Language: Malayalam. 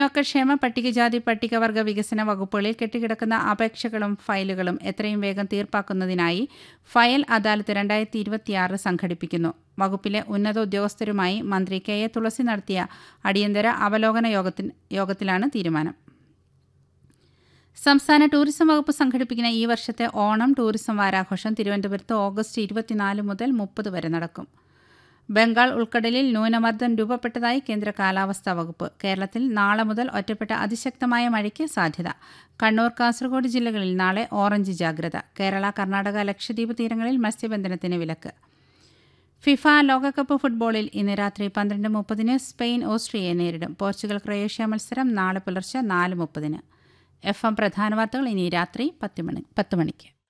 ക്ഷേമ പട്ടികജാതി പട്ടികവർഗ വികസന വകുപ്പുകളിൽ കെട്ടിക്കിടക്കുന്ന അപേക്ഷകളും ഫയലുകളും എത്രയും വേഗം തീർപ്പാക്കുന്നതിനായി ഫയൽ അദാലത്ത് രണ്ടായിരത്തി ഇരുപത്തിയാറ് സംഘടിപ്പിക്കുന്നു വകുപ്പിലെ ഉന്നത ഉദ്യോഗസ്ഥരുമായി മന്ത്രി കെ എ തുളസി നടത്തിയ അടിയന്തര അവലോകന യോഗത്തിൽ യോഗത്തിലാണ് തീരുമാനം സംസ്ഥാന ടൂറിസം വകുപ്പ് സംഘടിപ്പിക്കുന്ന ഈ വർഷത്തെ ഓണം ടൂറിസം വാരാഘോഷം തിരുവനന്തപുരത്ത് ഓഗസ്റ്റ് ഇരുപത്തിനാല് മുതൽ മുപ്പത് വരെ നടക്കും ബംഗാൾ ഉൾക്കടലിൽ ന്യൂനമർദ്ദം രൂപപ്പെട്ടതായി കേന്ദ്ര കാലാവസ്ഥാ വകുപ്പ് കേരളത്തിൽ നാളെ മുതൽ ഒറ്റപ്പെട്ട അതിശക്തമായ മഴയ്ക്ക് സാധ്യത കണ്ണൂർ കാസർഗോഡ് ജില്ലകളിൽ നാളെ ഓറഞ്ച് ജാഗ്രത കേരള കർണാടക ലക്ഷദ്വീപ് തീരങ്ങളിൽ മത്സ്യബന്ധനത്തിന് വിലക്ക് ഫിഫ ലോകകപ്പ് ഫുട്ബോളിൽ ഇന്ന് രാത്രി പന്ത്രണ്ട് മുപ്പതിന് സ്പെയിൻ ഓസ്ട്രിയയെ നേരിടും പോർച്ചുഗൽ ക്രൊയേഷ്യ മത്സരം നാളെ പുലർച്ചെ നാല് മുപ്പതിന് എഫ് എം പ്രധാന വാർത്തകൾ ഇനി രാത്രി പത്ത് മണി പത്ത് മണിക്ക്